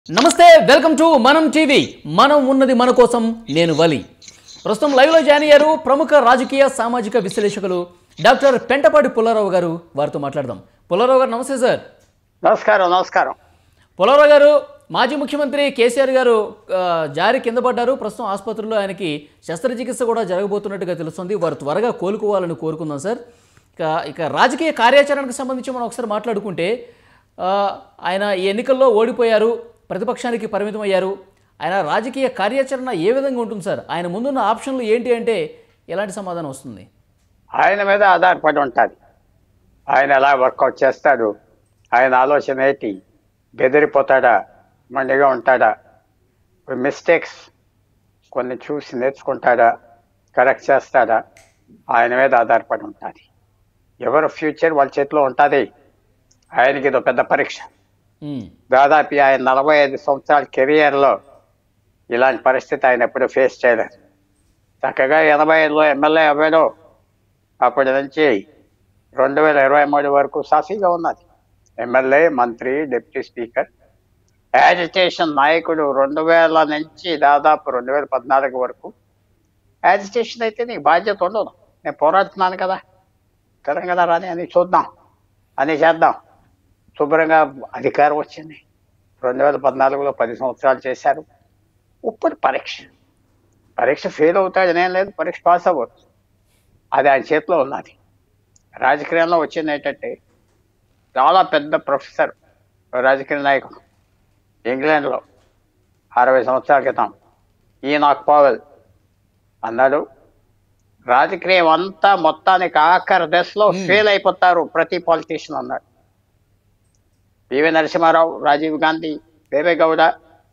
నమస్తే welcome to మనం TV మనం ఉన్నది మన కోసం నేను వలి ప్రస్తుతం లైవ్లో జాయిన్ అయ్యారు ప్రముఖ రాజకీయ సామాజిక విశ్లేషకులు డాక్టర్ పెంటపాటి పుల్లారావు గారు వారితో మాట్లాడదాం పుల్లారావు గారు నమస్తే సార్ నమస్కారం నమస్కారం పుల్లారావు గారు మాజీ ముఖ్యమంత్రి కేసీఆర్ గారు ఆ, జారి కింద పడ్డారు ప్రస్తుతం ఆసుపత్రిలో ఆయనకి శస్త్రచికిత్స కూడా జరగబోతున్నట్టుగా తెలుస్తుంది వారు త్వరగా కోలుకోవాలని కోరుకుందాం సార్ ఇక ఇక రాజకీయ కార్యాచరణకు సంబంధించి మనం ఒకసారి మాట్లాడుకుంటే ఆ, ఆయన ఈ ఎన్నికల్లో ఓడిపోయారు ప్రతిపక్షానికి పరిమితం అయ్యారు ఆయన రాజకీయ కార్యాచరణ ఏ విధంగా ఉంటుంది సార్ ఆయన ముందున్న ఆప్షన్లు ఏంటి అంటే ఎలాంటి సమాధానం వస్తుంది ఆయన మీద ఆధారపడి ఉంటుంది ఆయన ఎలా వర్కౌట్ చేస్తాడు ఆయన ఆలోచన ఏంటి బెదిరిపోతాడా మండిగా ఉంటాడా మిస్టేక్స్ కొన్ని చూసి నేర్చుకుంటాడా కరెక్ట్ చేస్తాడా ఆయన మీద ఆధారపడి ఉంటుంది ఎవరు ఫ్యూచర్ వాళ్ళ చేతిలో ఉంటుంది ఆయనకి ఇదో పెద్ద పరీక్ష ఉమ్, దాదాపు ఆయన నలభై ఐదు సంవత్సరాల కెరియర్లో ఇలాంటి పరిస్థితి ఆయన ఎప్పుడు ఫేస్ చేయలేదు చక్కగా ఎనభై ఐదులో ఎమ్మెల్యే అవ్వాడు అప్పటి నుంచి రెండు వేల ఇరవై మూడు వరకు సాఫీగా ఉన్నది ఎమ్మెల్యే మంత్రి డిప్యూటీ స్పీకర్ యాజిటేషన్ నాయకుడు రెండు వేల నుంచి దాదాపు రెండు వేల పద్నాలుగు వరకు యాజిటేషన్ అయితే నీకు బాధ్యత ఉండదు నేను పోరాడుతున్నాను కదా తెలంగాణ రాని అని చూద్దాం అని చేద్దాం శుభ్రంగా అధికారం వచ్చింది రెండు వేల పద్నాలుగులో పది సంవత్సరాలు చేశారు ఇప్పుడు పరీక్ష పరీక్ష ఫెయిల్ అవుతాడు నేను లేదు పరీక్ష పాస్ అవ్వచ్చు అది ఆయన చేతిలో ఉన్నది రాజకీయంలో వచ్చింది ఏంటంటే చాలా పెద్ద ప్రొఫెసర్ రాజకీయ నాయకుడు ఇంగ్లాండ్లో అరవై సంవత్సరాల క్రితం ఈనాక్ పావెల్ అన్నాడు రాజకీయం అంతా మొత్తానికి ఆఖరి దశలో ఫెయిల్ అయిపోతారు ప్రతి పాలిటీషియన్ అన్నాడు పివి నరసింహారావు రాజీవ్ గాంధీ దేవేగౌడ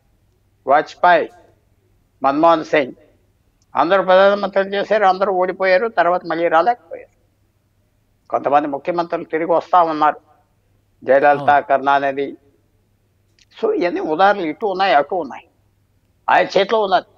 వాజ్పేయి మన్మోహన్ సింగ్ అందరూ ప్రధానమంత్రులు చేశారు అందరూ ఓడిపోయారు తర్వాత మళ్ళీ రాలేకపోయారు కొంతమంది ముఖ్యమంత్రులు తిరిగి వస్తా ఉన్నారు జయలలిత కరుణానిధి సో ఇవన్నీ ఉదాహరణలు ఇటు ఉన్నాయి అటు ఉన్నాయి ఆయన చేతిలో ఉన్నది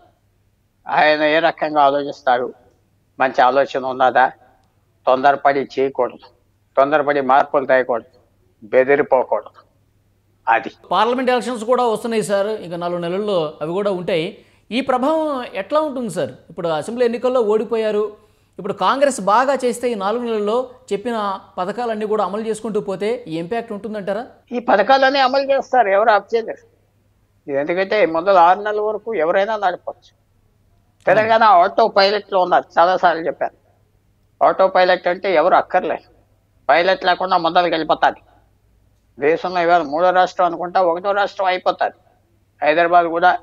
ఆయన ఏ రకంగా ఆలోచిస్తాడు మంచి ఆలోచన ఉన్నదా తొందరపడి చేయకూడదు తొందరపడి మార్పులు తేయకూడదు బెదిరిపోకూడదు అది పార్లమెంట్ ఎలక్షన్స్ కూడా వస్తున్నాయి సార్ ఇంకా నాలుగు నెలల్లో అవి కూడా ఉంటాయి ఈ ప్రభావం ఎట్లా ఉంటుంది సార్ ఇప్పుడు అసెంబ్లీ ఎన్నికల్లో ఓడిపోయారు ఇప్పుడు కాంగ్రెస్ బాగా చేస్తే ఈ నాలుగు నెలల్లో చెప్పిన పథకాలన్నీ కూడా అమలు చేసుకుంటూ పోతే ఈ ఇంపాక్ట్ ఉంటుందంటారా ఈ పథకాలన్నీ అమలు చేస్తారు ఎవరు ఆప్ చేయలేరు ఇది ఎందుకంటే మొదలు ఆరు నెలల వరకు ఎవరైనా నడపచ్చు తెలంగాణ ఆటో పైలట్లో ఉన్నారు చాలాసార్లు చెప్పాను ఆటో పైలట్ అంటే ఎవరు అక్కర్లేదు పైలట్ లేకుండా మొదలు వెళ్ళిపోతుంది దేశంలో ఇవాళ మూడో రాష్ట్రం అనుకుంటా ఒకటో రాష్ట్రం అయిపోతుంది హైదరాబాద్ కూడా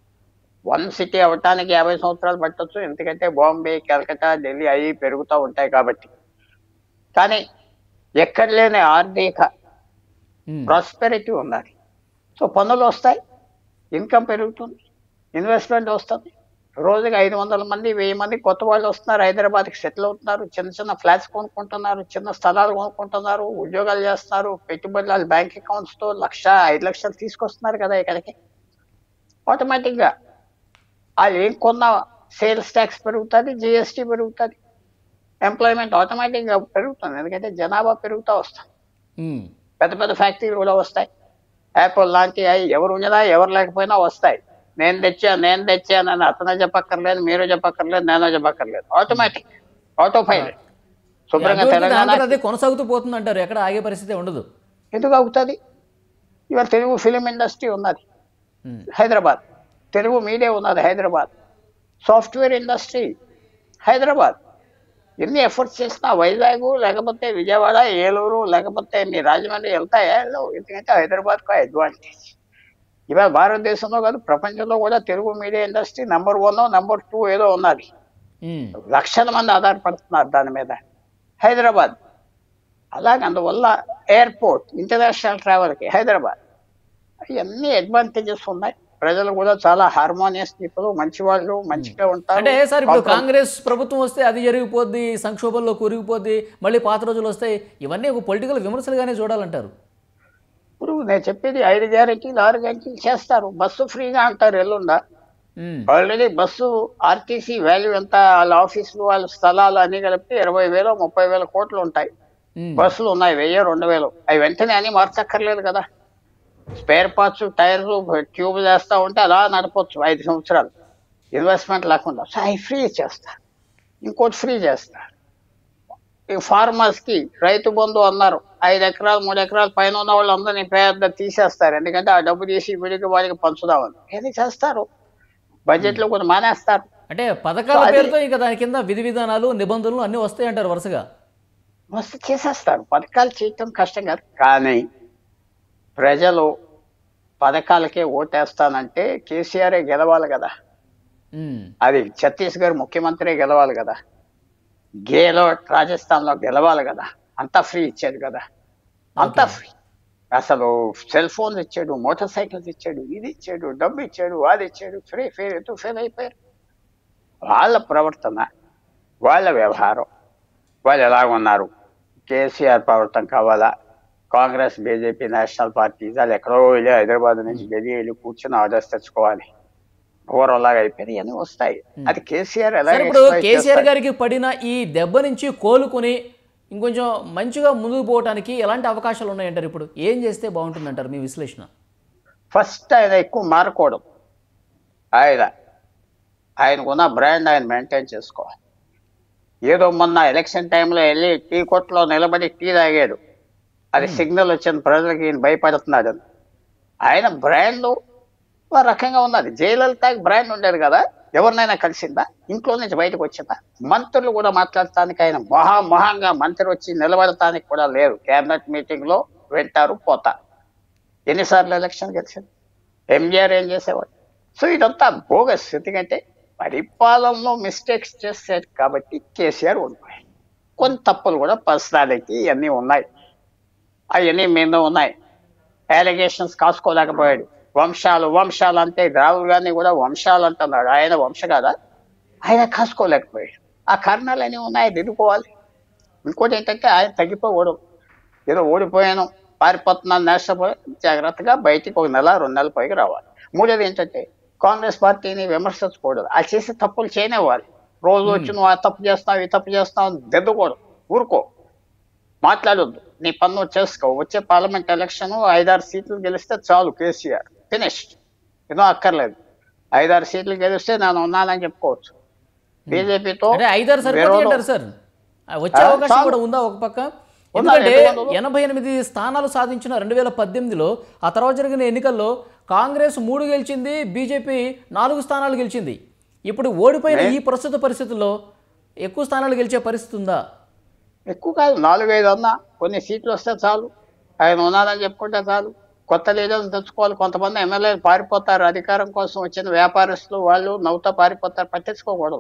వన్ సిటీ అవ్వటానికి యాభై సంవత్సరాలు పట్టొచ్చు ఎందుకంటే బాంబే కలకత్తా ఢిల్లీ అవి పెరుగుతూ ఉంటాయి కాబట్టి కానీ ఎక్కడ లేని ఆర్థిక ఉమ్, ప్రాస్పెరిటీ ఉన్నది సో పన్నులు వస్తాయి ఇన్కమ్ పెరుగుతుంది ఇన్వెస్ట్మెంట్ వస్తుంది రోజుకి ఐదు వందల మంది వెయ్యి మంది కొత్త వాళ్ళు వస్తున్నారు హైదరాబాద్కి సెటిల్ అవుతున్నారు చిన్న చిన్న ఫ్లాట్స్ కొనుక్కుంటున్నారు చిన్న స్థలాలు కొనుక్కుంటున్నారు ఉద్యోగాలు చేస్తున్నారు పెట్టుబడులు వాళ్ళ బ్యాంక్ అకౌంట్స్తో లక్ష ఐదు లక్షలు తీసుకొస్తున్నారు కదా ఇక్కడికి ఆటోమేటిక్గా వాళ్ళు ఏం కొన్న సేల్స్ ట్యాక్స్ పెరుగుతుంది జిఎస్టీ పెరుగుతుంది ఎంప్లాయ్మెంట్ ఆటోమేటిక్గా పెరుగుతుంది ఎందుకంటే జనాభా పెరుగుతూ వస్తుంది ఉమ్, పెద్ద పెద్ద ఫ్యాక్టరీలు కూడా వస్తాయి యాపిల్ లాంటి అవి ఎవరు ఉన్నదా ఎవరు లేకపోయినా వస్తాయి నేను తెచ్చా నేను తెచ్చానని అతను చెప్పక్కర్లేదు మీరు చెప్పక్కర్లేదు నేను చెప్పక్కర్లేదు ఆటోమేటిక్ ఆటో పైలట్ ఈ శుభ్రంగా అభివృద్ధి తెలంగాణ దాంట్లో అదే కొనసాగుతూ పోతుంది అంటారు ఎక్కడ ఆగే పరిస్థితి ఉండదు ఎందుకు అవుతుంది ఇవాళ తెలుగు ఫిలిం ఇండస్ట్రీ ఉన్నది ఉమ్, హైదరాబాద్ తెలుగు మీడియా ఉన్నది హైదరాబాద్ సాఫ్ట్వేర్ ఇండస్ట్రీ హైదరాబాద్ ఎన్ని ఎఫర్ట్స్ చేసినా వైజాగ్ లేకపోతే విజయవాడ ఏలూరు లేకపోతే మీ రాజమండ్రి వెళ్తాయా వెళ్ళవు. ఎందుకంటే హైదరాబాద్కు అడ్వాంటేజ్ ఇవాళ భారతదేశంలో కాదు ప్రపంచంలో కూడా Telugu media industry number one number two ఏదో ఉన్నది ఉమ్, లక్షల మంది ఆధారపడుతున్నారు దాని మీద హైదరాబాద్ అలాగే అందువల్ల ఎయిర్పోర్ట్ ఇంటర్నేషనల్ ట్రావెల్కి హైదరాబాద్ ఇవన్నీ అడ్వాంటేజెస్ ఉన్నాయి ప్రజలు కూడా చాలా హార్మోనియస్ పీపుల్ మంచి వాళ్ళు మంచిగా ఉంటారు అంటే సార్ ఇప్పుడు కాంగ్రెస్ ప్రభుత్వం వస్తే అది జరిగిపోద్ది సంక్షోభంలో కూరుకుపోద్ది మళ్ళీ పాత రోజులు వస్తాయి ఇవన్నీ ఒక పొలిటికల్ విమర్శలుగానే చూడాలంటారు ఇప్పుడు నేను చెప్పేది ఐదు గ్యారెంటీలు ఆరు గ్యారెంటీలు చేస్తారు బస్సు ఫ్రీగా అంటారు ఎల్లుండా ఉమ్, ఆల్రెడీ బస్సు ఆర్టీసీ వాల్యూ ఎంత వాళ్ళ ఆఫీసులు వాళ్ళ స్థలాలు అన్ని కలిపి ఇరవై వేలు ముప్పై వేల కోట్లు ఉంటాయి ఉమ్, బస్సులు ఉన్నాయి వెయ్యి రెండు వేలు అవి వెంటనే అన్ని మార్చక్కర్లేదు కదా స్పేర్ పార్ట్స్ టైర్లు ట్యూబ్ చేస్తూ ఉంటే అలా నడపచ్చు ఐదు సంవత్సరాలు ఇన్వెస్ట్మెంట్ లేకుండా సో అవి ఫ్రీ చేస్తా ఇంకోటి ఫ్రీ చేస్తా ఈ ఫార్మర్స్ కి రైతు బంధు అన్నారు ఐదు ఎకరాలు మూడు ఎకరాలు పైన ఉన్న వాళ్ళు అందరినీ పేద తీసేస్తారు ఎందుకంటే ఆ డబ్బు తీసి విడికి వాడికి పంచుదామని ఏది చేస్తారు బడ్జెట్ లో కొంత మానేస్తారు అంటే పథకాల అది- పేరుతో ఇంకా దాని కింద విధి విధానాలు నిబంధనలు అన్నీ వస్తాయి అంటారు వరుసగా మస్తు చేసేస్తారు పథకాలు చేయటం కష్టం కాదు కానీ ప్రజలు పథకాలకే ఓటేస్తానంటే కేసీఆరే గెలవాలి కదా ఉమ్. అది ఛత్తీస్గఢ్ ముఖ్యమంత్రి గెలవాలి కదా గేలోట్ రాజస్థాన్లో గెలవాలి కదా అంతా ఫ్రీ ఇచ్చాడు కదా అంతా Okay. ఫ్రీ అసలు సెల్ ఫోన్స్ ఇచ్చాడు మోటార్ సైకిల్స్ ఇచ్చాడు ఇది ఇచ్చాడు డబ్బు ఇచ్చాడు అది ఇచ్చాడు ఫ్రీ ఫెయిల్ ఎటు ఫెయిల్ అయిపోయారు వాళ్ళ ప్రవర్తన వాళ్ళ వ్యవహారం వాళ్ళు ఎలా ఉన్నారు కేసీఆర్ ప్రవర్తన కావాలా కాంగ్రెస్ బీజేపీ నేషనల్ పార్టీ వాళ్ళు ఎక్కడో వెళ్ళి హైదరాబాద్ నుంచి ఢిల్లీ వెళ్ళి కూర్చొని ఆర్డర్స్ తెచ్చుకోవాలి ఓవరాల్లాగా అయిపోయి ఇవన్నీ వస్తాయి అది కేసీఆర్ ఎలా సరే ఇప్పుడు exploit కేసీఆర్ చేస్తాడు? గారికి పడిన ఈ దెబ్బ నుంచి కోలుకుని ఇంకొంచెం మంచిగా ముందుకు పోవడానికి ఎలాంటి అవకాశాలు ఉన్నాయంటారు ఇప్పుడు ఏం చేస్తే బాగుంటుందంటారు మీ విశ్లేషణ ఫస్ట్ ఆయన ఎక్కువ మారకూడదు ఆయన ఆయనకున్న బ్రాండ్ ఆయన మెయింటైన్ చేసుకోవాలి ఏదో మొన్న ఎలక్షన్ టైంలో వెళ్ళి టీ కొట్లో నిలబడి టీ తాగాడు అది సిగ్నల్ వచ్చింది ప్రజలకి ఈయన భయపడుతున్నాడు అని ఆయన బ్రాండ్ ఒక రకంగా ఉన్నది జయలలితకి బ్రాండ్ ఉండేది కదా ఎవరినైనా కలిసిందా ఇంట్లో నుంచి బయటకు వచ్చిందా మంత్రులు కూడా మాట్లాడటానికి ఆయన మొహా మొహంగా మంత్రి వచ్చి నిలబడటానికి కూడా లేదు కేబినెట్ మీటింగ్ లో వింటారు పోతారు ఎన్నిసార్లు ఎలక్షన్ గెలిచింది ఎంజిఆర్ ఏం చేసేవాడు సో ఇదంతా బోగస్ ఎందుకంటే పరిపాలనలో మిస్టేక్స్ చేశారు కాబట్టి కేసీఆర్ ఓడిపోయాడు కొన్ని తప్పులు కూడా పర్సనాలిటీ ఇవన్నీ ఉన్నాయి అవన్నీ మీద ఉన్నాయి అలిగేషన్స్ కాసుకోలేకపోయాడు వంశాలు వంశాలు అంటే రాహుల్ గాంధీ కూడా వంశాలు అంటున్నాడు ఆయన వంశ కదా ఆయన కాసుకోలేకపోయాడు ఆ కారణాలన్నీ ఉన్నాయి దిద్దుకోవాలి ఇంకోటి ఏంటంటే ఆయన తగ్గిపోకూడదు ఏదో ఓడిపోయాను పారిపోతున్నాను నేషనల్ జాగ్రత్తగా బయటికి ఒక నెల రెండు నెలల పైకి రావాలి మూడోది ఏంటంటే కాంగ్రెస్ పార్టీని విమర్శించకూడదు ఆ చేసే తప్పులు చేయనివ్వాలి రోజు వచ్చి నువ్వు ఆ తప్పు చేస్తావు ఈ తప్పు చేస్తావు అని దిద్దకూడదు ఊరుకో మాట్లాడొద్దు నీ పన్ను చేసుకో వచ్చే పార్లమెంట్ ఎలక్షన్ ఐదారు సీట్లు గెలిస్తే చాలు కేసీఆర్ ఫినిష్డ్ ఏదో అక్కర్లేదు ఐదారు సీట్లు గెలిస్తే నేను ఉన్నానని చెప్పుకోవచ్చు బీజేపీతో అంటే ఐదారు సరిపోతాయి అంటారు సార్ ఆ, వచ్చే ఆ, అవకాశం చాలు. కూడా ఉందా ఒక పక్క ఉందా? ఎందుకంటే ఎందుకు ఉండదు? ఎనభై ఎనిమిది స్థానాలు సాధించిన రెండు వేల పద్దెనిమిదిలో ఆ తర్వాత జరిగిన ఎన్నికల్లో కాంగ్రెస్ మూడు గెలిచింది బీజేపీ నాలుగు స్థానాలు గెలిచింది ఇప్పుడు ఓడిపోయిన ఈ ప్రస్తుత పరిస్థితుల్లో ఎక్కువ స్థానాలు గెలిచే పరిస్థితి ఉందా ఎక్కువ కాదు నాలుగు ఐదు అన్నా కొన్ని సీట్లు వస్తే చాలు ఆయన ఉన్నారని చెప్పుకుంటే చాలు కొత్త లీడర్లు తెచ్చుకోవాలి కొంతమంది ఎమ్మెల్యేలు పారిపోతారు అధికారం కోసం వచ్చిన వ్యాపారస్తులు వాళ్ళు నవ్వుతా పారిపోతారు పట్టించుకోకూడదు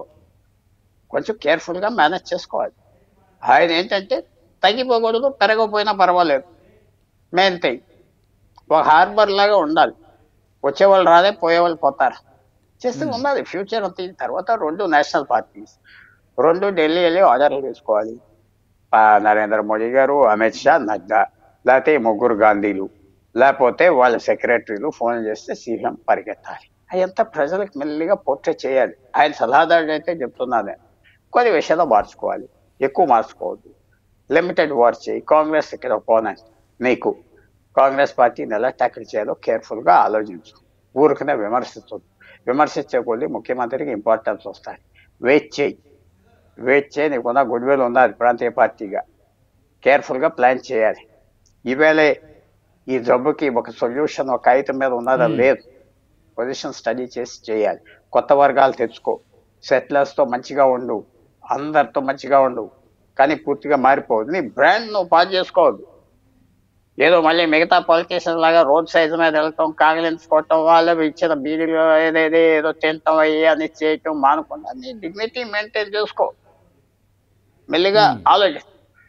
కొంచెం కేర్ఫుల్గా మేనేజ్ చేసుకోవాలి ఆయన ఏంటంటే తగ్గిపోకూడదు పెరగకపోయినా పర్వాలేదు మెయిన్ థింగ్ ఒక హార్బర్ లాగా ఉండాలి వచ్చేవాళ్ళు రాదే పోయేవాళ్ళు పోతారు చేస్తూ ఉన్నది ఫ్యూచర్ అంత తర్వాత రెండు నేషనల్ పార్టీస్ రెండు ఢిల్లీ వెళ్ళి ఆర్డర్లు తీసుకోవాలి ఆ, నరేంద్ర మోడీ గారు అమిత్ షా నడ్డా లేకపోతే ఈ ముగ్గురు గాంధీలు లేకపోతే వాళ్ళ సెక్రటరీలు ఫోన్ చేస్తే సీఎం పరిగెత్తాలి అదంతా ప్రజలకు మెల్లిగా పోర్ట్రేట్ చేయాలి ఆయన సలహాదారుడు అయితే చెప్తున్నాను నేను కొన్ని విషయాలు మార్చుకోవాలి ఎక్కువ మార్చుకోవద్దు లిమిటెడ్ వార్ చేయి కాంగ్రెస్ ఇక్కడ పోనని నీకు కాంగ్రెస్ పార్టీని ఎలా ట్యాకిల్ చేయాలో కేర్ఫుల్గా ఆలోచించు ఊరికనే విమర్శించదు విమర్శించే కొద్ది ముఖ్యమంత్రికి ఇంపార్టెన్స్ వస్తాయి వెయిట్ చేయి వెయిట్ చేయి నీకున్న గుడ్ విల్ ఉన్నది ప్రాంతీయ పార్టీగా కేర్ఫుల్గా ప్లాన్ చేయాలి ఈవేళే ఈ జబ్బుకి ఒక సొల్యూషన్ ఒక కాగితం మీద ఉన్నదా లేదు పొజిషన్ స్టడీ చేసి చేయాలి కొత్త వర్గాలు తెచ్చుకో సెటిలర్స్తో మంచిగా ఉండు అందరితో మంచిగా ఉండు కానీ పూర్తిగా మారిపోవద్దు నీ బ్రాండ్ నువ్వు పాస్ చేసుకోవద్దు ఏదో మళ్ళీ మిగతా పొలిటీషియన్ లాగా రోడ్ సైజ్ మీద వెళ్ళటం కాగలించుకోవటం వాళ్ళు ఇచ్చిన బీడీలు ఏదేది ఏదో తింటాం అయ్యి అని చేయటం మానుకుండా నీ డిగ్నిటీ మెయింటైన్ చేసుకో మెల్లిగా ఆలోచి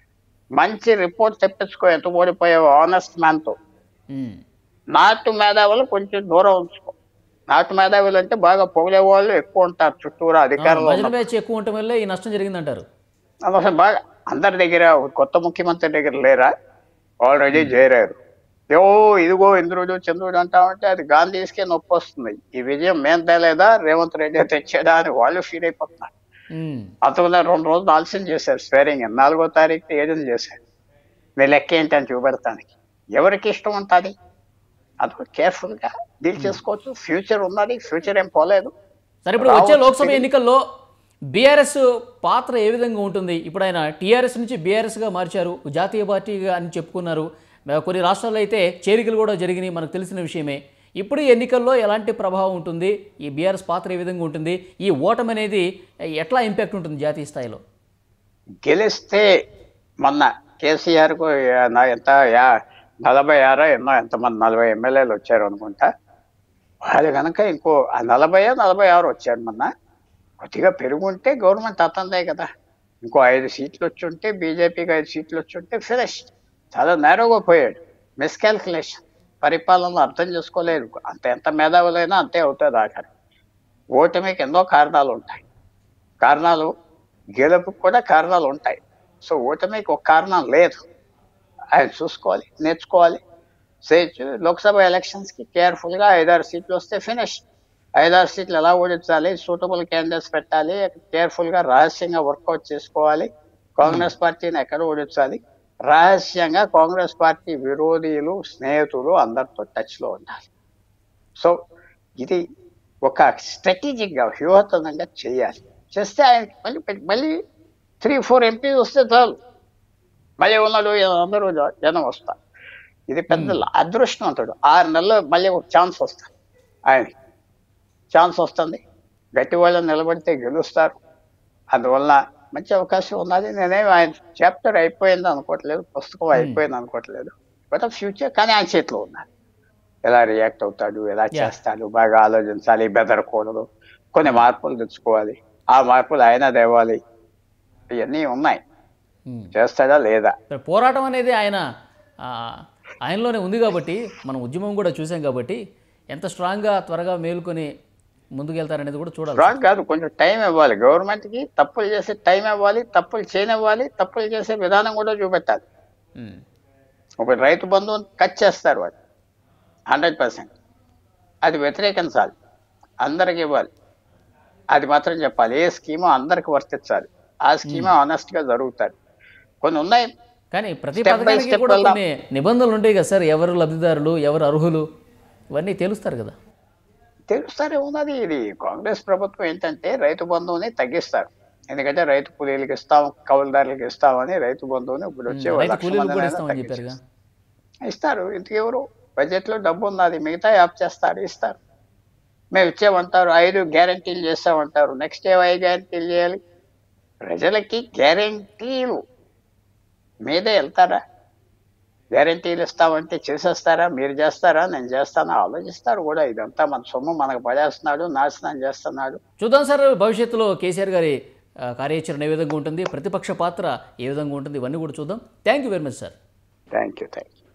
మంచి రిపోర్ట్ తెప్పించుకో ఎంత ఓడిపోయావు ఆనెస్ట్ మ్యాన్తో ఉమ్. నాటు మేధావులు కొంచెం దూరం ఉంచుకో నాటు మేధావులు అంటే బాగా పొగిలే వాళ్ళు ఎక్కువ ఉంటారు చుట్టూరా ఆ, అధికారంలో భజన బ్యాచ్ ఎక్కువ ఉండటం వల్లే ఈ నష్టం జరిగిందంటారు అసలు బాగా అందరి దగ్గర ఒక కొత్త ముఖ్యమంత్రి దగ్గర లేరా ఆల్రెడీ చేరారు ఏవో ఇదిగో ఇంద్రుడు చంద్రుడు అంటామంటే అది గాంధీస్కే నొప్పి వస్తుంది ఈ విజయం మేం తేలేదా రేవంత్ రెడ్డి తెచ్చాడా అని వాళ్ళు ఫీల్ అయిపోతున్నారు ఉమ్. అంతకుముందు రెండు రోజులు ఆలస్యం చేశారు స్వేరింగ్ నాలుగో తారీఖు ఏదైనా చేశారు మీ లెక్క ఏంటని చూపెడతానికి ఎవరికి ఇష్టం ఉంటుంది అందుకు కేర్ఫుల్గా డీల్ చేసుకోవచ్చు ఫ్యూచర్ ఉన్నది ఫ్యూచర్ ఏం పోలేదు సరే ఇప్పుడు వచ్చే రావచ్చు లోక్సభ తిరిగి. ఎన్నికల్లో బీఆర్ఎస్ పాత్ర ఏ విధంగా ఉంటుంది ఇప్పుడు ఆయన టీఆర్ఎస్ నుంచి బీఆర్ఎస్గా మార్చారు జాతీయ పార్టీగా అని చెప్పుకున్నారు మ- కొన్ని రాష్ట్రాల్లో అయితే చేరికలు కూడా జరిగినాయి మనకు తెలిసిన విషయమే ఇప్పుడు ఈ ఎన్నికల్లో ఎలాంటి ప్రభావం ఉంటుంది ఈ బీఆర్ఎస్ పాత్ర ఏ విధంగా ఉంటుంది ఈ ఓటమి అనేది ఎట్లా ఇంపాక్ట్ ఉంటుంది జాతీయ స్థాయిలో గెలిస్తే మొన్న కేసీఆర్కు నా- ఎంత యా- నలభై ఆరో ఎన్నో ఎంతమంది నలభై ఎమ్మెల్యేలు వచ్చారు అనుకుంటా వాళ్ళు కనుక ఇంకో ఆ నలభై నలభై ఆరు వచ్చారు మొన్న కొద్దిగా పెరుగుంటే గవర్నమెంట్ అతందే కదా ఇంకో ఐదు సీట్లు వచ్చి ఉంటే బీజేపీకి ఐదు సీట్లు వచ్చి ఉంటే ఫినిష్ చాలా నేరోగా పోయాడు మిస్కాల్కులేషన్ పరిపాలనలో అర్థం చేసుకోలేదు అంత ఎంత మేధావులైనా అంతే అవుతుంది ఆఖరి ఓటమికి ఎన్నో కారణాలు ఉంటాయి కారణాలు గెలుపుకి కూడా కారణాలు ఉంటాయి సో ఓటమికి ఒక కారణం లేదు ఆయన చూసుకోవాలి నేర్చుకోవాలి చేయొచ్చు లోక్సభ ఎలక్షన్స్కి కేర్ఫుల్గా ఐదారు సీట్లు వస్తే ఫినిష్ ఐదారు సీట్లు ఎలా ఓడించాలి సూటబుల్ క్యాండిడేట్స్ పెట్టాలి కేర్ఫుల్గా రహస్యంగా వర్కౌట్ చేసుకోవాలి కాంగ్రెస్ పార్టీని ఎక్కడ ఓడించాలి రహస్యంగా కాంగ్రెస్ పార్టీ విరోధీలు స్నేహితులు అందరితో టచ్లో ఉండాలి సో ఇది ఒక స్ట్రాటజిక్గా వ్యూహత్మకంగా చేయాలి చేస్తే ఆయన మళ్ళీ పెట్- మళ్ళీ త్రీ ఫోర్ ఎంపీ వస్తే చాలు మళ్ళీ ఉన్నాడు అందరూ జ- జనం వస్తారు ఇది పెద్ద అదృష్టవంతుడు ఆరు నెలల్లో మళ్ళీ ఒక ఛాన్స్ వస్తుంది ఆయన ఛాన్స్ వస్తుంది గట్టి వాళ్ళు నిలబడితే గెలుస్తారు అందువల్ల మంచి అవకాశం ఉన్నది నేనేం ఆయన చాప్టర్ అయిపోయింది అనుకోవట్లేదు పుస్తకం అయిపోయింది అనుకోవట్లేదు బట్ ఫ్యూచర్ కానీ ఆయన చేతిలో ఉన్నది ఎలా రియాక్ట్ అవుతాడు ఎలా Yeah. చేస్తాడు బాగా ఆలోచించాలి బెదరకూడదు కొన్ని మార్పులు తెచ్చుకోవాలి ఆ మార్పులు ఆయన తేవాలి ఇవన్నీ ఉన్నాయి ఉమ్. చేస్తాడా లేదా మరి పోరాటం అనేది ఆయన ఆ, ఆయనలోనే ఉంది కాబట్టి మనం ఉద్యమం కూడా చూసాం కాబట్టి ఎంత స్ట్రాంగ్గా త్వరగా మేలుకొని ముందుకెళ్తారనేది కూడా చూడాలి రాంగ్ కాదు కొంచెం టైం ఇవ్వాలి గవర్నమెంట్ కి తప్పులు చేసే టైం ఇవ్వాలి తప్పులు చేయనివ్వాలి తప్పులు చేసే విధానం కూడా చూపెట్టాలి ఉమ్. ఒక రైతు బంధువుని కట్ చేస్తారు వాడు హండ్రెడ్ పర్సెంట్ అది వ్యతిరేకించాలి అందరికి ఇవ్వాలి అది మాత్రం చెప్పాలి ఏ స్కీమో అందరికి వర్తించాలి ఆ స్కీమ్ ఆనెస్ట్ గా జరుగుతాయి కొన్ని ఉన్నాయి కానీ ప్రతి Step by పథకానికి step కూడా వెళ్దాం. కొన్ని నిబంధనలు ఉంటాయి కదా సార్ ఎవరు లబ్ధిదారులు ఎవరు అర్హులు ఇవన్నీ తెలుస్తారు కదా తెలుస్తారే ఉన్నది ఇది కాంగ్రెస్ ప్రభుత్వం ఏంటంటే రైతు బంధువుని తగ్గిస్తారు ఎందుకంటే రైతు కూలీలకు ఇస్తాం కౌలుదారులకు ఇస్తామని రైతు బంధువుని ఇప్పుడు వచ్చే రైతు లక్ష కూలీలు కూడా మందినైనా ఇస్తామని చెప్పారుగా తగ్గించేస్తారు. ఇస్తారు ఇంకెవరు బడ్జెట్ లో డబ్బు ఉన్నది మిగతా యాప్ చేస్తారు ఇస్తారు మేము ఇచ్చామంటారు ఐదు గ్యారంటీలు చేస్తామంటారు నెక్స్ట్ ఏ ఐదు గ్యారంటీలు చేయాలి ప్రజలకి గ్యారంటీలు మీదే వెళ్తారా గ్యారంటీలు ఇస్తామంటే చేసేస్తారా మీరు చేస్తారా నేను చేస్తానా ఆలోచిస్తారు కూడా ఇదంతా మన సొమ్ము మనకు పడేస్తున్నాడు నాశనం చేస్తున్నాడు చూద్దాం సార్ భవిష్యత్తులో కేసీఆర్ గారి ఆ, కార్యాచరణ ఏ విధంగా ఉంటుంది ప్రతిపక్ష పాత్ర ఏ విధంగా ఉంటుంది ఇవన్నీ కూడా చూద్దాం thank you very much sir thank you thank you